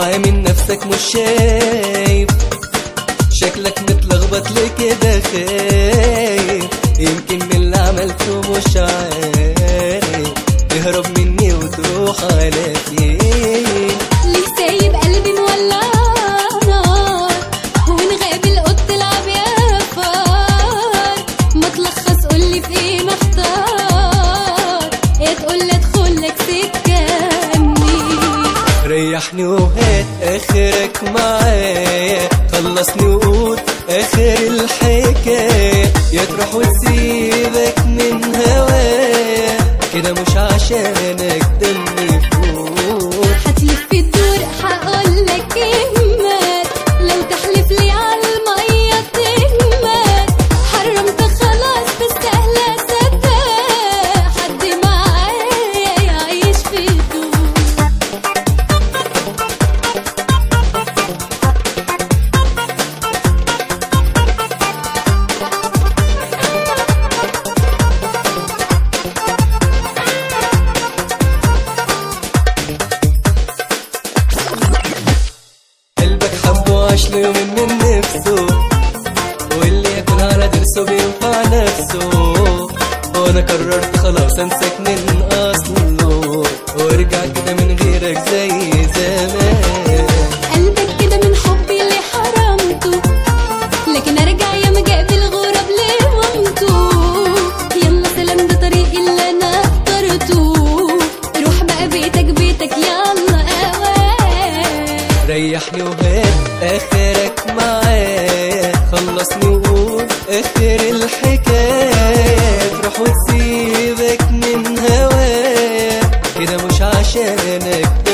عامل نفسك مش شايف شكلك متلخبط ليه كده خايف يمكن من اللي عملته مش عارف تهرب مني وتروح على فين ليه سايب قلبي مولع نار ونغاب القط تلعب يا فار ما تلخص قولي في ايه مختار يا تقول ادخل لك سكه مني ريحني وهات اخرك معايا خلصني وقول اخر الحكايه يا تروح وتسيبك من هوايا كده مش عشانك دمي فوت هتلف الدور هقول لك كلمات لو تحلف لي على الميه تهمت حرمت خلاص بالسهله صدق حد معايا يعيش في هدوء قلبك حب وعاش له يوم من نفسه واللي يكون على درسه بينفع نفسه وانا قررت خلاص انساك من اصله وارجع كده من غيرك زي زمان قلبك كده من حبي اللي حرمته لكن ارجع يا مجاب الغراب لمامته يلا سلام ده طريقي اللي انا اخترته روح بقى بيتك بيتك يلا اوان ريحني وهات اخرك معايا خلصني وقول اخر الحكايه تروح وتسيبك من هوايا كده مش عشانك